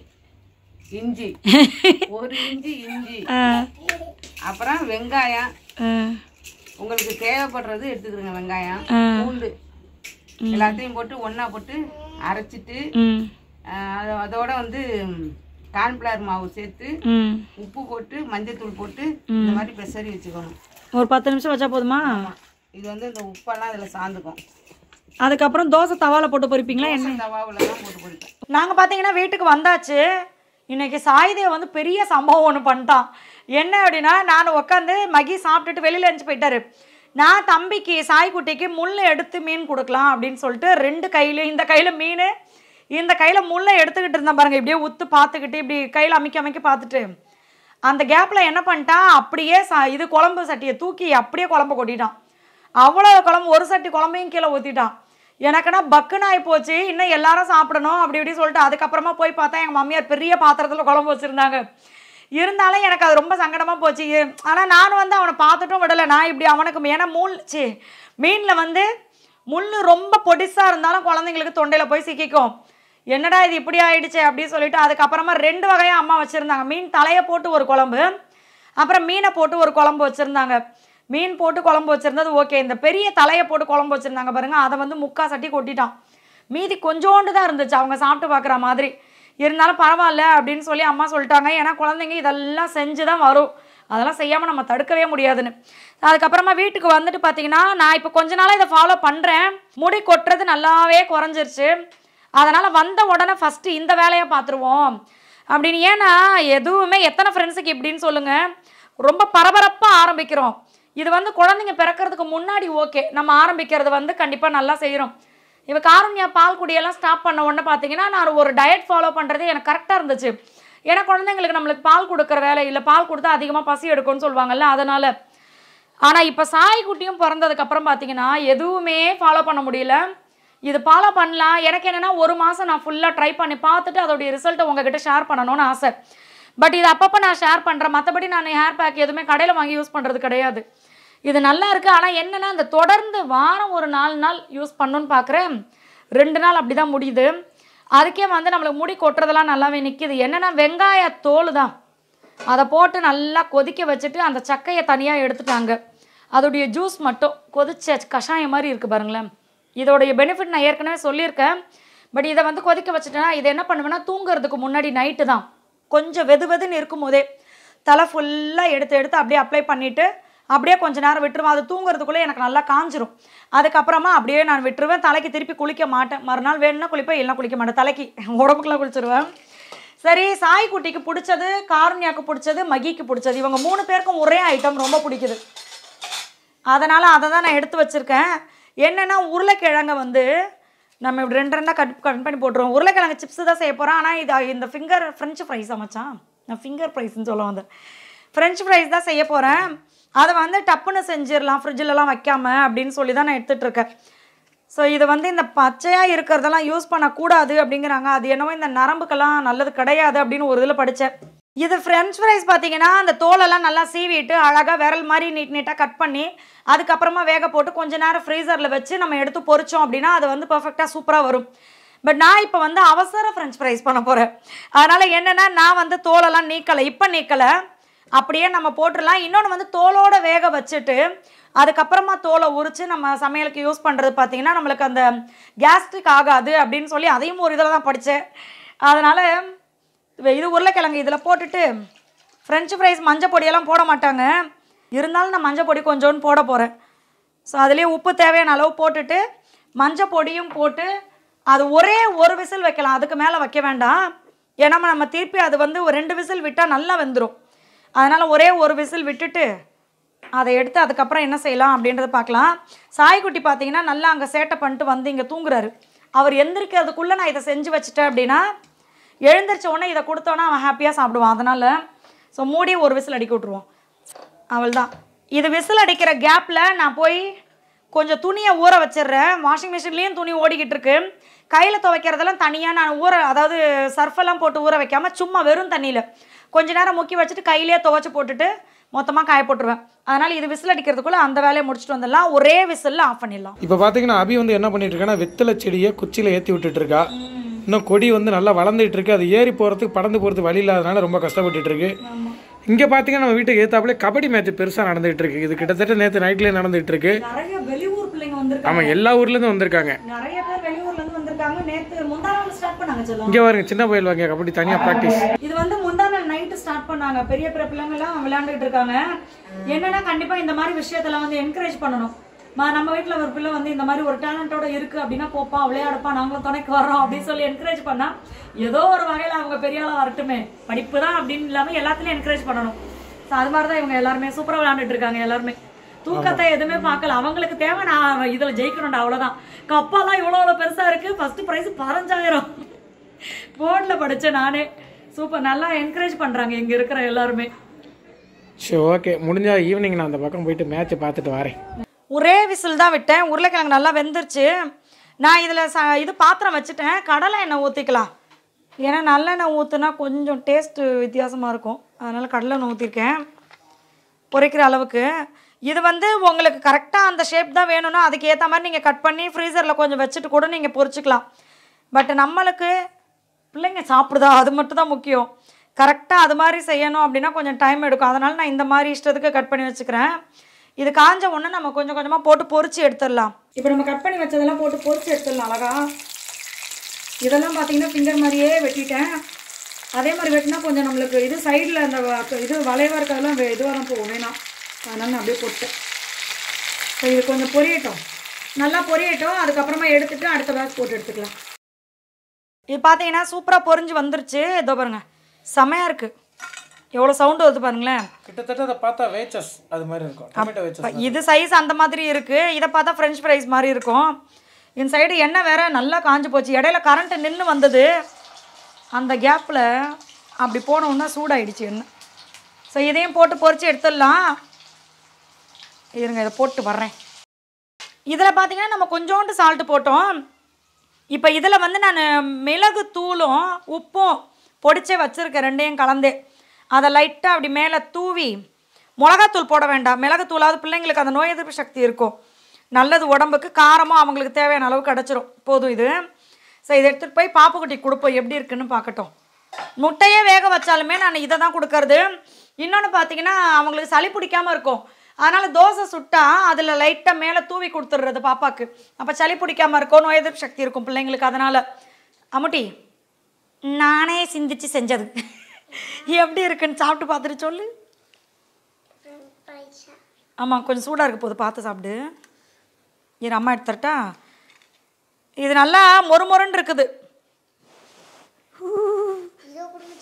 இஞ்சி ஒரு இஞ்சி இஞ்சி ஆ அப்புறம் வெங்காயம் ஆ உங்களுக்கு தேவைப்படுறது எடுத்துக்கிறேங்க வெங்காயம் ஆ. பூண்டு எல்லாத்தையும் போட்டு ஒன்றா போட்டு அரைச்சிட்டு ம் அஹ், அது- அதோட வந்து கார்ன்ஃப்ளவர் மாவு சேர்த்து ம் உப்பு போட்டு மஞ்சத்தூள் போட்டு இந்த மாதிரி பெசரி வச்சுக்கணும் ஒரு பத்து நிமிஷம் வச்சா போதுமா இது வந்து இந்த உப்பெல்லாம் இதில் சாந்துக்கும் அதுக்கப்புறம் தோசை தவால போட்டு பொரிப்பீங்களா என்ன தவாவில் தான் போட்டு பொரிப்பேன் நாங்கள் பார்த்தீங்கன்னா வீட்டுக்கு வந்தாச்சு இன்னைக்கு சாய்தேவ் வந்து பெரிய சம்பவம் ஒன்று பண்ணிட்டான் என்ன அப்படின்னா நான் உட்காந்து மகி சாப்பிட்டுட்டு வெளியில் எழுந்து போயிட்டாரு நான் தம்பிக்கு சாய்க்குட்டிக்கு முள்ளை எடுத்து மீன் கொடுக்கலாம் அப்படின்னு சொல்லிட்டு ரெண்டு கையிலையும் இந்த கையில் மீன் இந்த கையில் முள்ளை எடுத்துக்கிட்டு இருந்தேன் பாருங்க இப்படியே உத்து பார்த்துக்கிட்டு இப்படி கையில் அமைக்க அமைக்க பார்த்துட்டு அந்த கேப்பில் என்ன பண்ணிட்டான் அப்படியே சா இது குழம்பு சட்டியை தூக்கி அப்படியே குழம்பு கொட்டிட்டான் அவ்வளோ குழம்பு ஒரு சட்டி குழம்பையும் கீழே ஊற்றிட்டான் எனக்குன்னா பக்குன்னு ஆகி போச்சு இன்னும் எல்லாரும் சாப்பிடணும் அப்படி இப்படி சொல்லிட்டு அதுக்கப்புறமா போய் பார்த்தா எங்கள் மாமியார் பெரிய பாத்திரத்தில் குழம்பு வச்சுருந்தாங்க இருந்தாலும் எனக்கு அது ரொம்ப சங்கடமாக போச்சு ஆனால் நான் வந்து அவனை பார்த்துட்டும் விடலை நான் இப்படி அவனுக்கு ஏன்னா மூல் சி மீனில் வந்து முள் ரொம்ப பொடிசாக இருந்தாலும் குழந்தைங்களுக்கு தொண்டையில் போய் சிக்கிக்கும் என்னடா இது இப்படி ஆயிடுச்சே அப்படின்னு சொல்லிட்டு அதுக்கப்புறமா ரெண்டு வகையாக அம்மா வச்சுருந்தாங்க மீன் தலையை போட்டு ஒரு குழம்பு அப்புறம் மீனை போட்டு ஒரு குழம்பு வச்சுருந்தாங்க மீன் போட்டு குழம்பு வச்சுருந்தது ஓகே இந்த பெரிய தலையை போட்டு குழம்பு வச்சுருந்தாங்க பாருங்க அதை வந்து முக்கா சட்டி கொட்டிட்டான் மீதி கொஞ்சோண்டு தான் இருந்துச்சு அவங்க சாப்பிட்டு பார்க்குற மாதிரி இருந்தாலும் பரவாயில்ல அப்படின்னு சொல்லி அம்மா சொல்லிட்டாங்க ஏன்னா குழந்தைங்க இதெல்லாம் செஞ்சு தான் வரும் அதெல்லாம் செய்யாமல் நம்ம தடுக்கவே முடியாதுன்னு அதுக்கப்புறமா வீட்டுக்கு வந்துட்டு பார்த்தீங்கன்னா நான் இப்போ கொஞ்ச நாளாக இதை ஃபாலோ பண்ணுறேன் முடி கொட்டுறது நல்லாவே குறைஞ்சிருச்சு அதனால் வந்த உடனே ஃபஸ்ட்டு இந்த வேலையை பார்த்துருவோம் அப்படின்னு ஏன்னா எதுவுமே எத்தனை ஃப்ரெண்ட்ஸுக்கு இப்படின்னு சொல்லுங்கள் ரொம்ப பரபரப்பாக ஆரம்பிக்கிறோம் இது வந்து குழந்தைங்க பிறக்கிறதுக்கு முன்னாடி ஓகே நம்ம ஆரம்பிக்கிறது வந்து கண்டிப்பாக நல்லா செய்கிறோம் இப்போ காரண்யா பால் குடியெல்லாம் ஸ்டாப் பண்ண உடனே பார்த்தீங்கன்னா நான் ஒரு டயட் ஃபாலோ பண்ணுறது எனக்கு கரெக்டாக இருந்துச்சு ஏன்னா குழந்தைங்களுக்கு நம்மளுக்கு பால் கொடுக்குற வேலை இல்லை பால் கொடுத்தா அதிகமாக பசி எடுக்கும்னு சொல்லுவாங்கல்ல அதனால் ஆனால் இப்போ சாய்க்குட்டியும் பிறந்ததுக்கப்புறம் பார்த்தீங்கன்னா எதுவுமே ஃபாலோ பண்ண முடியல இது ஃபாலோ பண்ணலாம் எனக்கு என்னென்னா ஒரு மாதம் நான் ஃபுல்லாக ட்ரை பண்ணி பார்த்துட்டு அதோடைய ரிசல்ட்டை உங்ககிட்ட ஷேர் பண்ணணும்னு ஆசை பட் இது அப்பப்போ நான் ஷேர் பண்ணுறேன் மற்றபடி நான் ஹேர் பேக் எதுவுமே கடையில் வாங்கி யூஸ் பண்ணுறது கிடையாது இது நல்லா இருக்குது ஆனால் என்னென்னா இந்த தொடர்ந்து வாரம் ஒரு நாலு நாள் யூஸ் பண்ணணும்னு பார்க்குறேன் ரெண்டு நாள் அப்படி தான் முடியுது அதுக்கே வந்து நம்மளுக்கு முடி கொட்டுறதெல்லாம் நல்லாவே நிற்கிது என்னென்னா வெங்காய தோல் தான் அதை போட்டு நல்லா கொதிக்க வச்சுட்டு அந்த சக்கையை தனியாக எடுத்துட்டாங்க அதோடைய ஜூஸ் மட்டும் கொதிச்ச கஷாயம் மாதிரி இருக்குது பாருங்களேன் இதோடைய பெனிஃபிட் நான் ஏற்கனவே சொல்லியிருக்கேன் பட் இதை வந்து கொதிக்க வச்சுட்டேன்னா இதை என்ன பண்ணுவேன்னா தூங்குறதுக்கு முன்னாடி நைட்டு தான் கொஞ்சம் வெது வெதுன்னு இருக்கும் போதே தலை ஃபுல்லாக எடுத்து எடுத்து அப்படியே அப்ளை பண்ணிவிட்டு அப்படியே கொஞ்ச நேரம் விட்டுருவேன் அது தூங்குறதுக்குள்ளே எனக்கு நல்லா காஞ்சிரும் அதுக்கப்புறமா அப்படியே நான் விட்டுருவேன் தலைக்கு திருப்பி குளிக்க மாட்டேன் மறுநாள் வேணும்னா குளிப்பேன் இல்லைனா குளிக்க மாட்டேன் தலைக்கு உடம்புக்குலாம் குளிச்சிருவேன் சரி சாய்க்குட்டிக்கு பிடிச்சது காருண்யாக்கு பிடிச்சது மகிக்கு பிடிச்சது இவங்க மூணு பேருக்கும் ஒரே ஐட்டம் ரொம்ப பிடிக்குது அதனால் அதை தான் நான் எடுத்து வச்சுருக்கேன் என்னென்னா உருளைக்கிழங்க வந்து நம்ம இப்படி ரெண்டு ரெண்டாக கட் கட் பண்ணி போட்டுருவோம் உருளைக்கிழங்கு சிப்ஸ் தான் செய்ய போகிறோம் ஆனால் இது இந்த ஃபிங்கர் ஃப்ரெஞ்சு ஃப்ரைஸ் மச்சான் நான் ஃபிங்கர் ஃப்ரைஸ்னு சொல்ல வந்தேன் ஃப்ரெஞ்ச் ஃப்ரைஸ் தான் செய்ய போகிறேன் அதை வந்து டப்புன்னு செஞ்சிடலாம் ஃப்ரிட்ஜிலலாம் வைக்காம அப்படின்னு சொல்லி தான் நான் எடுத்துகிட்டு இருக்கேன் ஸோ இது வந்து இந்த பச்சையாக இருக்கிறதெல்லாம் யூஸ் பண்ணக்கூடாது அப்படிங்கிறாங்க அது என்னவோ இந்த நரம்புக்கெல்லாம் நல்லது கிடையாது அப்படின்னு ஒரு இதில் படித்தேன் இது ஃப்ரெஞ்ச் ஃப்ரைஸ் பார்த்தீங்கன்னா அந்த தோலெல்லாம் நல்லா சீவிட்டு அழகாக விரல் மாதிரி நீட் நீட்டாக கட் பண்ணி அதுக்கப்புறமா வேக போட்டு கொஞ்ச நேரம் ஃப்ரீசரில் வச்சு நம்ம எடுத்து பொரிச்சோம் அப்படின்னா அது வந்து பர்ஃபெக்டாக சூப்பராக வரும் பட் நான் இப்போ வந்து அவசர ஃப்ரெஞ்ச் ஃப்ரைஸ் பண்ண போகிறேன் அதனால் என்னென்னா நான் வந்து தோலெல்லாம் நீக்கலை இப்போ நீக்கலை அப்படியே நம்ம போட்டுடலாம் இன்னொன்று வந்து தோலோட வேக வச்சுட்டு அதுக்கப்புறமா தோலை உரித்து நம்ம சமையலுக்கு யூஸ் பண்ணுறது பார்த்தீங்கன்னா நம்மளுக்கு அந்த கேஸ்ட்ரிக் ஆகாது அப்படின்னு சொல்லி அதையும் ஒரு இதில் தான் படித்தேன் அதனால் இது உருளைக்கிழங்கு இதில் போட்டுட்டு ஃப்ரெஞ்சு ஃப்ரைஸ் மஞ்சள் பொடியெல்லாம் போட மாட்டாங்க இருந்தாலும் நான் மஞ்சள் பொடி கொஞ்சோன்னு போட போகிறேன் ஸோ அதுலேயே உப்பு தேவையான அளவு போட்டுட்டு மஞ்சள் பொடியும் போட்டு அது ஒரே ஒரு விசில் வைக்கலாம் அதுக்கு மேலே வைக்க வேண்டாம் ஏன்னா நம்ம திருப்பி அது வந்து ஒரு ரெண்டு விசில் விட்டால் நல்லா வெந்துடும் அதனால் ஒரே ஒரு விசில் விட்டுட்டு அதை எடுத்து அதுக்கப்புறம் என்ன செய்யலாம் அப்படின்றத பார்க்கலாம் சாய்க்குட்டி பார்த்தீங்கன்னா நல்லா அங்கே சேட்டை பண்ணிட்டு வந்து இங்கே தூங்குறாரு அவர் எந்திரிக்கிறதுக்குள்ளே நான் இதை செஞ்சு வச்சுட்டேன் அப்படின்னா எழுந்திரிச்ச உடனே இதை கொடுத்தோன்னா அவன் ஹாப்பியாக சாப்பிடுவான் அதனால் ஸோ மூடி ஒரு விசில் அடிக்க விட்ருவோம் அவள்தான் இது விசில் அடிக்கிற கேப்பில் நான் போய் கொஞ்சம் துணியை ஊற வச்சிடுறேன் வாஷிங் மிஷின்லேயும் துணி ஓடிக்கிட்டு இருக்கு கையில் துவைக்கிறதெல்லாம் தனியாக நான் ஊற அதாவது சர்ஃபெல்லாம் போட்டு ஊற வைக்காம சும்மா வெறும் தண்ணியில் கொஞ்ச நேரம் முக்கி வச்சுட்டு கையிலேயே துவைச்சி போட்டுட்டு மொத்தமாக காய போட்டுருவேன் அதனால் இது விசில் அடிக்கிறதுக்குள்ளே அந்த வேலையை முடிச்சுட்டு வந்துடலாம் ஒரே விசிலில் ஆஃப் பண்ணிடலாம் இப்போ பார்த்தீங்கன்னா அபி வந்து என்ன பண்ணிட்டு இருக்கான்னா வெத்தலை செடியை குச்சியில் ஏற்றி விட்டுட்டு இருக்கா இன்னும் கொடி வந்து நல்லா வளர்ந்துட்டு இருக்கு அது ஏறி போகிறதுக்கு படந்து போகிறதுக்கு வழி இல்லாதனால ரொம்ப கஷ்டப்பட்டுட்டு இருக்கு இங்கே பார்த்தீங்கன்னா நம்ம வீட்டுக்கு ஏத்தாப்புல கபடி மேட்ச் பெருசாக நடந்துட்டு இருக்கு இது கிட்டத்தட்ட நேற்று நைட்லேயே நடந்துட்டு இருக்கு நிறைய வெளியூர் பிள்ளைங்க வந்திருக்காங்க ஆமாம் எல்லா ஊர்லேருந்து வந்திருக்காங்க நிறைய பேர் வெளியூர்லேருந்து வந்திருக்காங்க நேற்று முந்தா நாள் ஸ்டார்ட் பண்ணாங்க சொல்லுவாங்க இங்கே பாருங்க சின்ன பயில் வாங்க கபடி தனியாக ப்ராக்டிஸ் இது வந்து முந்தா நாள் நைட்டு ஸ்டார்ட் பண்ணாங்க பெரிய பெரிய பிள்ளைங்க எல்லாம் விளையாண்டுட்டு இருக்காங்க என்னன்னா கண்டிப்பா இந்த மாதிரி விஷயத்துல வந்து என்கரேஜ் பண்ணணும் மா நம்ம வீட்ல ஒரு பிள்ளை வந்து இந்த மாதிரி ஒரு டேலண்டோட இருக்கு அப்படின்னா போப்பா விளையாடுப்பா நாங்களும் துணைக்கு வர்றோம் அப்படின்னு சொல்லி என்கரேஜ் பண்ணா ஏதோ ஒரு வகையில அவங்க பெரிய ஆளா வரட்டுமே படிப்பு தான் அப்படின்னு இல்லாம எல்லாத்துலயும் என்கரேஜ் பண்ணணும் So அது மாதிரி தான் இவங்க எல்லாருமே சூப்பரா விளையாண்டுட்டு இருக்காங்க எல்லாருமே தூக்கத்தை எதுவுமே பார்க்கல அவங்களுக்கு தேவை நான் இதுல ஜெயிக்கணும்டா அவ்வளவுதான் கப்பாலாம் இவ்வளோ இவ்வளோ பெருசா இருக்கு ஃபர்ஸ்ட் ப்ரைஸ் பதினஞ்சாயிரம் போர்டில் படிச்சேன் நானே சூப்பர் நல்லா என்கரேஜ் பண்றாங்க இங்க இருக்கிற எல்லாருமே சரி ஓகே முடிஞ்சா ஈவினிங் நான் அந்த பக்கம் போயிட்டு மேட்ச்சை பார்த்துட்டு வரேன் ஒரே விசில் தான் விட்டேன் உருளைக்கிழங்கு நல்லா வெந்துருச்சு நான் இதில் ச இது பாத்திரம் வச்சுட்டேன் கடலை எண்ணெய் ஊற்றிக்கலாம் ஏன்னா நல்லெண்ணெய் ஊற்றுனா கொஞ்சம் டேஸ்ட்டு வித்தியாசமாக இருக்கும் அதனால் கடலை எண்ணெய் ஊற்றிருக்கேன் பொரிக்கிற அளவுக்கு இது வந்து உங்களுக்கு கரெக்டாக அந்த ஷேப் தான் வேணும்னா அதுக்கு ஏற்ற மாதிரி நீங்கள் கட் பண்ணி ஃப்ரீசரில் கொஞ்சம் வச்சுட்டு கூட நீங்கள் பொரிச்சுக்கலாம் பட் நம்மளுக்கு பிள்ளைங்க சாப்பிடுதா அது மட்டும் தான் முக்கியம் கரெக்டாக அது மாதிரி செய்யணும் அப்படின்னா கொஞ்சம் டைம் எடுக்கும் அதனால் நான் இந்த மாதிரி இஷ்டத்துக்கு கட் பண்ணி வச்சுக்கிறேன் இது காஞ்ச உடனே நம்ம கொஞ்சம் கொஞ்சமாக போட்டு பொரிச்சு எடுத்துடலாம் இப்போ நம்ம கட் பண்ணி வச்சதெல்லாம் போட்டு பொரிச்சு எடுத்துடலாம் அழகா இதெல்லாம் பார்த்தீங்கன்னா ஃபிங்கர் மாதிரியே வெட்டிட்டேன் அதே மாதிரி வெட்டினா கொஞ்சம் நம்மளுக்கு இது சைடில் அந்த வ- இது வளைவாக இருக்கிறதெல்லாம் இதுவாக தான் போகும் வேணாம் அதனால நான் அப்படியே போட்டேன் ஸோ இது கொஞ்சம் பொரியட்டும் நல்லா பொரியட்டும் அதுக்கப்புறமா எடுத்துட்டு அடுத்த பேட்ச் போட்டு எடுத்துக்கலாம் இது பார்த்தீங்கன்னா சூப்பராக பொரிஞ்சு வந்துருச்சு இதோ பாருங்க செமையாக இருக்குது எவ்வளோ சவுண்டு வருது பாருங்களேன் கிட்டத்தட்ட அதை பார்த்தா வேச்சஸ் அது மாதிரி இருக்கும் டொமேட்டோ வேச்சஸ் இது சைஸ் அந்த மாதிரி இருக்குது இதை பார்த்தா ஃப்ரெஞ்ச் ஃப்ரைஸ் மாதிரி இருக்கும் இந்த சைடு எண்ணெய் வேற நல்லா காஞ்சு போச்சு இடையில கரண்ட் நின்று வந்தது அந்த கேப்பில் அப்படி போனோன்னா சூடாயிடுச்சு எண்ணெய் ஸோ இதையும் போட்டு பொரிச்சு எடுத்துடலாம் இருங்க இதை போட்டு வர்றேன் இதில் பார்த்தீங்கன்னா நம்ம கொஞ்சோண்டு சால்ட்டு போட்டோம் இப்போ இதில் வந்து நான் மிளகு தூளும் உப்பும் பொடிச்சே வச்சுருக்கேன் ரெண்டையும் கலந்தே அதை லைட்டாக அப்படி மேலே தூவி மிளகாத்தூள் போட வேண்டாம் மிளகுத்தூளாவது பிள்ளைங்களுக்கு அந்த நோய் எதிர்ப்பு சக்தி இருக்கும் நல்லது உடம்புக்கு காரமும் அவங்களுக்கு தேவையான அளவு கிடச்சிரும் போதும் இது ஸோ இதை எடுத்துகிட்டு போய் பாப்புக்குட்டி கொடுப்போம் எப்படி இருக்குன்னு பார்க்கட்டும் முட்டையே வேக வச்சாலுமே நான் இதை தான் கொடுக்கறது இன்னொன்று பார்த்தீங்கன்னா அவங்களுக்கு சளி பிடிக்காம இருக்கும் அதனால் தோசை சுட்டா அதில் லைட்டாக மேலே தூவி கொடுத்துட்றது பாப்பாக்கு அப்போ சளி பிடிக்காம இருக்கும் நோய் எதிர்ப்பு சக்தி இருக்கும் பிள்ளைங்களுக்கு அதனால் அம்முட்டி நானே சிந்திச்சு செஞ்சது எப்படி இருக்குன்னு சாப்பிட்டு பார்த்துட்டு சொல்லு ஆமாம் கொஞ்சம் சூடாக இருக்க போது பார்த்து சாப்பிடு இரு அம்மா எடுத்துட்டா இது நல்லா மொறு மொறுன்னு இருக்குது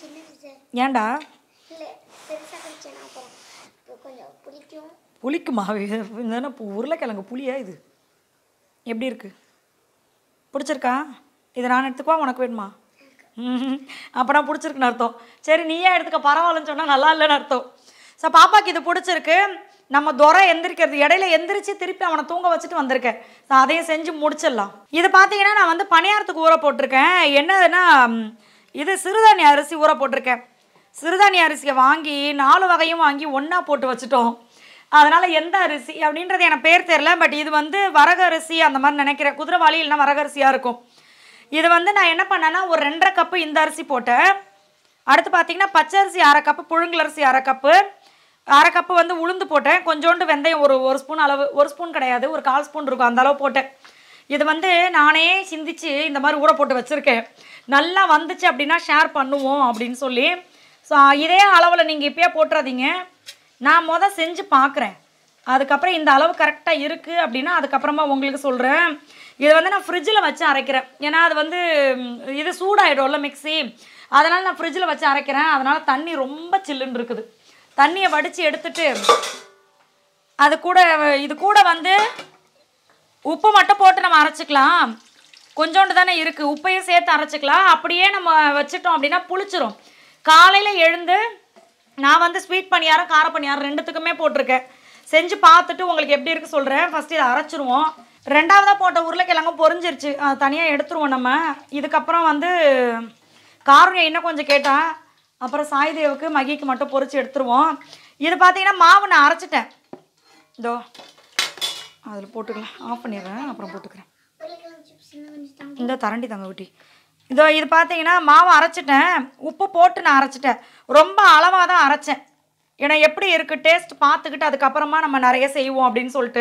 ஏன்டா இல்லை பெருசாக கடிச்சேன் அப்புறம் இப்போ கொஞ்சம் பிடிக்கும் புளிக்குமா இந்த உருளைக்கிழங்கு புளியா இது எப்படி இருக்கு பிடிச்சிருக்கா இதை நான் எடுத்துக்குவா உனக்கு வேணுமா ம் அப்போனா பிடிச்சிருக்குன்னு அர்த்தம் சரி நீயே எடுத்துக்க பரவாயில்லன்னு சொன்னால் நல்லா இல்லைன்னு அர்த்தம் ஸோ பாப்பாக்கு இது பிடிச்சிருக்கு நம்ம துரை எந்திரிக்கிறது இடையில எந்திரிச்சு திருப்பி அவனை தூங்க வச்சுட்டு வந்திருக்கேன் ஸோ அதையும் செஞ்சு முடிச்சிடலாம் இது பார்த்தீங்கன்னா நான் வந்து பணியாரத்துக்கு ஊற போட்டிருக்கேன் என்னதுன்னா ம், இது சிறுதானிய அரிசி ஊற போட்டிருக்கேன் சிறுதானிய அரிசியை வாங்கி நாலு வகையும் வாங்கி ஒன்றா போட்டு வச்சுட்டோம் அதனால் எந்த அரிசி அப்படின்றது எனக்கு பேர் தெரில பட் இது வந்து வரகு அரிசி அந்த மாதிரி நினைக்கிறேன் குதிரைவாளி இல்லைன்னா வரகு அரிசியாக இருக்கும் இது வந்து நான் என்ன பண்ணேன்னா ஒரு ரெண்டரை கப்பு இந்த அரிசி போட்டேன் அடுத்து பார்த்தீங்கன்னா பச்சை அரிசி அரை கப்பு புழுங்கல் அரிசி அரை கப்பு அரை கப்பு வந்து உளுந்து போட்டேன் கொஞ்சோண்டு வெந்தயம் ஒரு ஒரு ஸ்பூன் அளவு ஒரு ஸ்பூன் கிடையாது ஒரு கால் ஸ்பூன் இருக்கும் அந்த அளவு போட்டேன் இது வந்து நானே சிந்திச்சு இந்த மாதிரி ஊற போட்டு வச்சுருக்கேன் நல்லா வந்துச்சு அப்படின்னா ஷேர் பண்ணுவோம் அப்படின்னு சொல்லி ஸோ இதே அளவில் நீங்கள் இப்பயே போட்டுறாதீங்க நான் மொதல் செஞ்சு பார்க்குறேன் அதுக்கப்புறம் இந்த அளவு கரெக்டாக இருக்குது அப்படின்னா அதுக்கப்புறமா உங்களுக்கு சொல்கிறேன் இதை வந்து நான் ஃப்ரிட்ஜில் வச்சு அரைக்கிறேன் ஏன்னா அது வந்து ம், இது சூடாயிடும்ல மிக்ஸி அதனால் நான் ஃப்ரிட்ஜில் வச்சு அரைக்கிறேன் அதனால் தண்ணி ரொம்ப சில்லுன்னு இருக்குது தண்ணியை வடித்து எடுத்துட்டு அது கூட இது கூட வந்து உப்பு மட்டும் போட்டு நம்ம அரைச்சிக்கலாம் கொஞ்சோண்டு தானே இருக்குது உப்பையும் சேர்த்து அரைச்சிக்கலாம் அப்படியே நம்ம வச்சிட்டோம் அப்படின்னா புளிச்சிரும் காலையில் எழுந்து நான் வந்து ஸ்வீட் பணியாரம் கார பணியாரம் ரெண்டுத்துக்குமே போட்டிருக்கேன் செஞ்சு பார்த்துட்டு உங்களுக்கு எப்படி இருக்கு சொல்கிறேன் ஃபஸ்ட்டு இதை அரைச்சிருவோம் ரெண்டாவதாக போட்ட உருளைக்கிழங்கும் பொரிஞ்சிருச்சு அது தனியாக எடுத்துருவோம் நம்ம இதுக்கப்புறம் வந்து காரம் இன்னும் கொஞ்சம் கேட்டா அப்புறம் சாய்தேவுக்கு மகிக்கு மட்டும் பொரிச்சு எடுத்துருவோம் இது பார்த்தீங்கன்னா மாவு நான் அரைச்சிட்டேன் இதோ அதில் போட்டுக்கலாம் ஆஃப் பண்ணிடுறேன் அப்புறம் போட்டுக்கிறேன் உருளைக்கிழங்கு சிப்ஸ் இன்னும் கொஞ்சம் தாங்க இந்த தரண்டி தங்க ஊட்டி இதோ இது பார்த்தீங்கன்னா மாவு அரைச்சிட்டேன் உப்பு போட்டு நான் அரைச்சிட்டேன் ரொம்ப அளவாக தான் அரைச்சேன் ஏன்னா எப்படி இருக்குது டேஸ்ட் பார்த்துக்கிட்டு அதுக்கப்புறமா நம்ம நிறைய செய்வோம் அப்படின்னு சொல்லிட்டு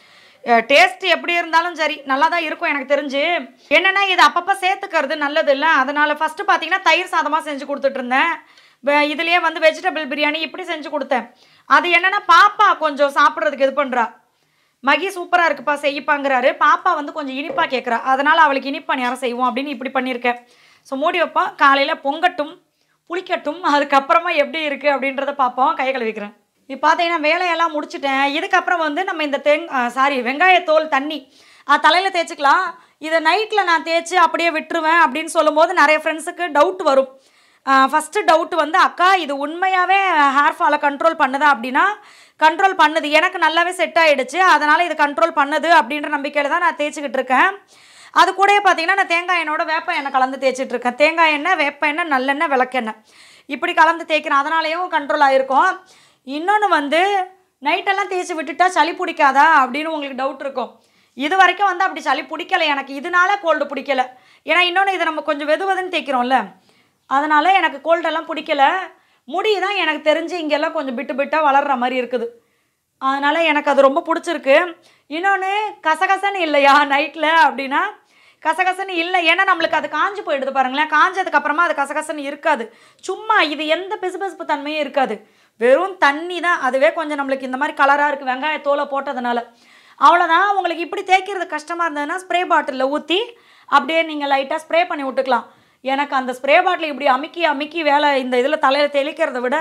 டேஸ்ட் எப்படி இருந்தாலும் சரி நல்லா தான் இருக்கும் எனக்கு தெரிஞ்சு என்னென்னா இது அப்பப்போ சேர்த்துக்கிறது நல்லது இல்லை அதனால் ஃபஸ்ட்டு பார்த்தீங்கன்னா தயிர் சாதமாக செஞ்சு கொடுத்துட்டு இருந்தேன் வெ- இதுலயே வந்து வெஜிடபிள் பிரியாணி இப்படி செஞ்சு கொடுத்தேன் அது என்னென்னா பாப்பா கொஞ்சம் சாப்பிட்றதுக்கு இது பண்ணுறா மகி சூப்பராக இருக்குப்பா செய்யப்பாங்கிறாரு பாப்பா வந்து கொஞ்சம் இனிப்பாக கேட்குறா அதனால் அவளுக்கு இனிப்பா நேரம் செய்வோம் அப்படின்னு இப்படி பண்ணியிருக்கேன் ஸோ மூடி வைப்போம் காலையில் பொங்கட்டும் புளிக்கட்டும் அதுக்கப்புறமா எப்படி இருக்குது அப்படின்றத பார்ப்போம் கை கழுவிக்கிறேன் இப்போ பார்த்தீங்கன்னா வேலையெல்லாம் முடிச்சிட்டேன் இதுக்கப்புறம் வந்து நம்ம இந்த தெங் சாரி வெங்காயத்தோல் தண்ணி தலையில் தேய்ச்சிக்கலாம் இதை நைட்டில் நான் தேய்ச்சி அப்படியே விட்டுருவேன் அப்படின்னு சொல்லும்போது நிறைய ஃப்ரெண்ட்ஸுக்கு டவுட் வரும் ஃபஸ்ட்டு டவுட் வந்து அக்கா இது உண்மையாகவே ஹேர் ஃபாலை கண்ட்ரோல் பண்ணுதா அப்படின்னா கண்ட்ரோல் பண்ணுது எனக்கு நல்லாவே செட் ஆகிடுச்சு அதனால் இது கண்ட்ரோல் பண்ணுது அப்படின்ற நம்பிக்கையில் தான் நான் தேய்ச்சிக்கிட்டு இருக்கேன் அது கூடயே பார்த்தீங்கன்னா நான் தேங்காய் எண்ணெயோட வேப்ப எண்ணெய் கலந்து தேய்ச்சிட்டு இருக்கேன் தேங்காய் எண்ணெய் வேப்ப எண்ணெய் நல்லெண்ணெய் விளக்கெண்ணெய் இப்படி கலந்து தேய்க்கிறேன் அதனாலேயும் கண்ட்ரோல் ஆகிருக்கும் இன்னொன்று வந்து நைட்டெல்லாம் தேய்ச்சி விட்டுட்டா சளி பிடிக்காதா அப்படின்னு உங்களுக்கு டவுட் இருக்கும் இது வரைக்கும் வந்து அப்படி சளி பிடிக்கல எனக்கு இதனால கோல்டு பிடிக்கல ஏன்னா இன்னொன்று இதை நம்ம கொஞ்சம் வெது வெதுன்னு தேய்க்கிறோம்ல அதனால எனக்கு கோல்டெல்லாம் பிடிக்கல முடி தான் எனக்கு தெரிஞ்சு இங்கெல்லாம் கொஞ்சம் பிட்டு பிட்டாக வளர்ற மாதிரி இருக்குது அதனால் எனக்கு அது ரொம்ப பிடிச்சிருக்கு இன்னொன்று கசகசன்னு இல்லையா நைட்டில் அப்படின்னா கசகசன்னு இல்லை ஏன்னா நம்மளுக்கு அது காஞ்சு போயிடுது பாருங்களேன் காஞ்சதுக்கு அப்புறமா அது கசகசன்னு இருக்காது சும்மா இது எந்த பிசுபிசுப்பு தன்மையும் இருக்காது வெறும் தண்ணி தான் அதுவே கொஞ்சம் நம்மளுக்கு இந்த மாதிரி கலராக இருக்குது வெங்காய தோலை போட்டதுனால அவ்வளோதான் உங்களுக்கு இப்படி தேய்க்கிறது கஷ்டமாக இருந்ததுன்னா ஸ்ப்ரே பாட்டிலில் ஊற்றி அப்படியே நீங்கள் லைட்டாக ஸ்ப்ரே பண்ணி விட்டுக்கலாம் எனக்கு அந்த ஸ்ப்ரே பாட்டில் இப்படி அமுக்கி அமுக்கி வேலை இந்த இதில் தலையில் தெளிக்கிறத விட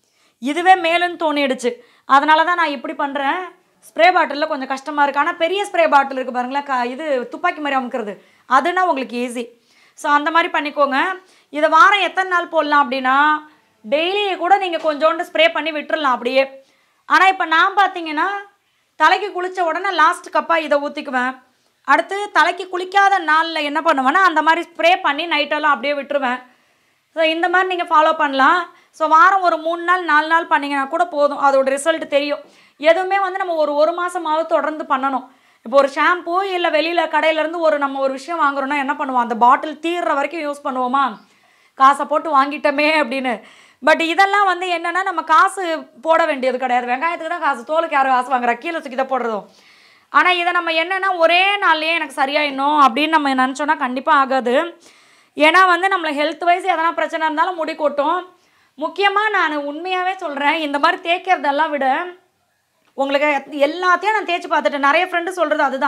இதுவே மேலுன்னு தோணிடுச்சு அதனால தான் நான் இப்படி பண்ணுறேன் ஸ்ப்ரே பாட்டிலில் கொஞ்சம் கஷ்டமாக இருக்குது ஆனால் பெரிய ஸ்ப்ரே பாட்டில் இருக்குது பாருங்களேன் க இது துப்பாக்கி மாதிரி அமுக்கிறது அதுனா உங்களுக்கு ஈஸி ஸோ அந்த மாதிரி பண்ணிக்கோங்க இதை வாரம் எத்தனை நாள் போடலாம் அப்படின்னா டெய்லி கூட நீங்கள் கொஞ்சோண்டு ஸ்ப்ரே பண்ணி விட்டுறலாம் அப்படியே ஆனால் இப்போ நான் பார்த்தீங்கன்னா தலைக்கு குளித்த உடனே லாஸ்ட் கப்பாக இதை ஊற்றிக்குவேன் அடுத்து தலைக்கு குளிக்காத நாளில் என்ன பண்ணுவேன்னா அந்த மாதிரி ஸ்ப்ரே பண்ணி நைட்டெல்லாம் அப்படியே விட்டுருவேன் ஸோ இந்த மாதிரி நீங்கள் ஃபாலோ பண்ணலாம் ஸோ வாரம் ஒரு மூணு நாள் நாலு நாள் பண்ணிங்கன்னா கூட போதும் அதோட ரிசல்ட் தெரியும் எதுவுமே வந்து நம்ம ஒரு ஒரு மாதமாவது தொடர்ந்து பண்ணணும் இப்போ ஒரு ஷாம்பு இல்லை வெளியில் கடையிலேருந்து ஒரு நம்ம ஒரு விஷயம் வாங்குறோம்னா என்ன பண்ணுவோம் அந்த பாட்டில் தீர்ற வரைக்கும் யூஸ் பண்ணுவோமா காசை போட்டு வாங்கிட்டோமே அப்படின்னு பட் இதெல்லாம் வந்து என்னென்னா நம்ம காசு போட வேண்டியது கிடையாது வெங்காயத்துக்கு தான் காசு தோலுக்கு யாரும் காசு வாங்குறா கீழே தூக்கி தான் போடுறதும் ஆனால் இதை நம்ம என்னென்னா ஒரே நாள்லயே எனக்கு சரியாயிடணும் அப்படின்னு நம்ம நினச்சோன்னா கண்டிப்பாக ஆகாது ஏன்னா வந்து நம்மளை ஹெல்த் வைஸ் எதனா பிரச்சனை இருந்தாலும் முடி கொட்டும் முக்கியமாக நான் உண்மையாகவே சொல்கிறேன் இந்த மாதிரி தேய்க்கிறதெல்லாம் விட உங்களுக்கு எல்லாத்தையும் நான் தேய்ச்சி பார்த்துட்டேன் நிறைய ஃப்ரெண்டு சொல்கிறது அதுதான்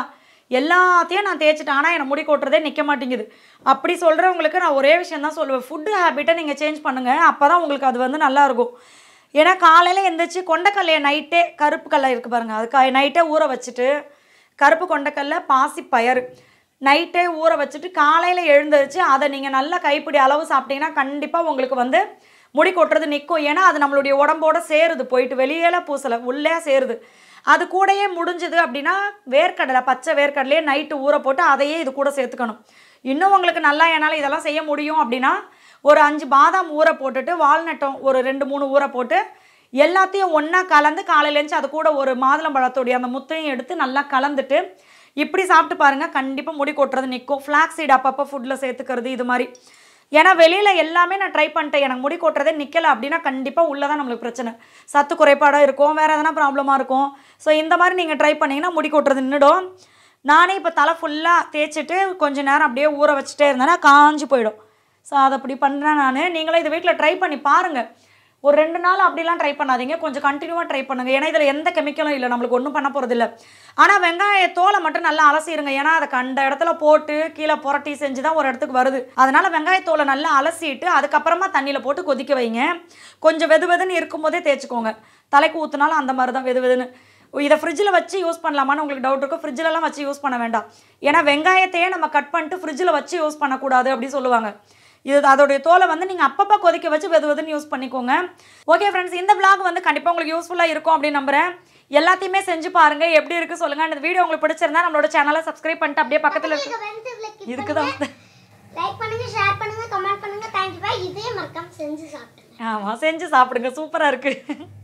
எல்லாத்தையும் நான் தேய்ச்சிட்டேன் ஆனால் என்னை முடி கொட்டுறதே நிற்க மாட்டேங்குது அப்படி சொல்கிறவங்களுக்கு நான் ஒரே விஷயம் தான் சொல்லுவேன் ஃபுட்டு ஹேபிட்டை நீங்கள் சேஞ்ச் பண்ணுங்கள் அப்போ தான் உங்களுக்கு அது வந்து நல்லா இருக்கும் ஏன்னா காலையில் எந்திரிச்சு கொண்டக்கல்லையை நைட்டே கருப்பு கடலை இருக்குது பாருங்கள் அதுக்கு நைட்டே ஊற வச்சுட்டு கருப்பு கொண்டக்கல்ல பாசி பயறு நைட்டே ஊற வச்சுட்டு காலையில் எழுந்திரிச்சு அதை நீங்கள் நல்லா கைப்பிடி அளவு சாப்பிட்டீங்கன்னா கண்டிப்பாக உங்களுக்கு வந்து முடி கொட்டுறது நிற்கும் ஏன்னா அது நம்மளுடைய உடம்போட சேருது போயிட்டு வெளியேல பூசலை உள்ளே சேருது அது கூடயே முடிஞ்சுது அப்படின்னா வேர்க்கடலை பச்சை வேர்க்கடலையே நைட்டு ஊற போட்டு அதையே இது கூட சேர்த்துக்கணும் இன்னும் உங்களுக்கு நல்லா என்னால் இதெல்லாம் செய்ய முடியும் அப்படின்னா ஒரு அஞ்சு பாதாம் ஊற போட்டுட்டு வால்நட்டம் ஒரு ரெண்டு மூணு ஊற போட்டு எல்லாத்தையும் ஒன்றா கலந்து காலையிலேருந்து அது கூட ஒரு மாதுளம்பழத்தோடைய அந்த முத்தையும் எடுத்து நல்லா கலந்துட்டு இப்படி சாப்பிட்டு பாருங்கள் கண்டிப்பாக முடி கொட்டுறது நிற்கும் ஃப்ளாக் சீட் அப்பப்போ ஃபுட்டில் சேர்த்துக்கிறது இது மாதிரி ஏன்னா வெளியில் எல்லாமே நான் ட்ரை பண்ணிட்டேன் எனக்கு முடி கொட்டுறதே நிற்கலை அப்படின்னா கண்டிப்பாக உள்ளே தான் நம்மளுக்கு பிரச்சனை சத்து குறைபாடாக இருக்கும் வேறு எதனா ப்ராப்ளமாக இருக்கும் ஸோ இந்த மாதிரி நீங்கள் ட்ரை பண்ணிங்கன்னா முடி கொட்டுறது நின்றுடும் நானே இப்போ தலை ஃபுல்லாக தேய்ச்சிட்டு கொஞ்ச நேரம் அப்படியே ஊற வச்சுட்டே இருந்தேன்னா காஞ்சு போயிடும் ஸோ அதை அப்படி பண்ணுறேன் நான் நீங்களும் இது வீட்டில் ட்ரை பண்ணி பாருங்கள் ஒரு ரெண்டு நாள் அப்படிலாம் ட்ரை பண்ணாதீங்க கொஞ்சம் கண்டினியூவாக ட்ரை பண்ணுங்கள் ஏன்னா இதில் எந்த கெமிக்கலும் இல்லை நம்மளுக்கு ஒன்றும் பண்ண போகிறது இல்லை ஆனால் வெங்காய தோலை மட்டும் நல்லா அலசிடுங்க ஏன்னா அதை கண்ட இடத்துல போட்டு கீழே புரட்டி செஞ்சு தான் ஒரு இடத்துக்கு வருது அதனால் வெங்காயத்தோலை நல்லா அலசிட்டு அதுக்கப்புறமா தண்ணியில் போட்டு கொதிக்க வைங்க கொஞ்சம் வெது வெதுன்னு இருக்கும்போதே தேய்ச்சிக்கோங்க தலைக்கு ஊற்றினாலும் அந்த மாதிரி தான் வெது வெதுன்னு இதை ஃப்ரிட்ஜில் வச்சு யூஸ் பண்ணலாமான்னு உங்களுக்கு டவுட் இருக்கும் ஃப்ரிட்ஜிலலாம் வச்சு யூஸ் பண்ண வேண்டாம் ஏன்னா வெங்காயத்தையே நம்ம கட் பண்ணிட்டு ஃப்ரிட்ஜில் வச்சு யூஸ் பண்ணக்கூடாது அப்படி சொல்லுவாங்க இது அதோடைய தோலை வந்து நீங்கள் அப்பப்போ கொதிக்க வச்சு வெது வெதுன்னு யூஸ் பண்ணிக்கோங்க ஓகே ஃப்ரெண்ட்ஸ் இந்த vlog வந்து கண்டிப்பாக உங்களுக்கு யூஸ்ஃபுல்லாக இருக்கும் அப்படின்னு நம்புறேன் எல்லாத்தையுமே செஞ்சு பாருங்க எப்படி இருக்கு சொல்லுங்க இந்த வீடியோ உங்களுக்கு பிடிச்சிருந்தா நம்மளோட சேனலை சப்ஸ்கிரைப் பண்ணிட்டு அப்படியே பக்கத்தில் இருக்கு வந்து விளக்கி இதுக்கு தான் லைக் பண்ணுங்க ஷேர் பண்ணுங்க கமெண்ட் பண்ணுங்க தேங்க்யூ பாய் இதே மறக்காம செஞ்சு சாப்பிடுங்க ஆமாம் செஞ்சு சாப்பிடுங்க சூப்பராக இருக்குது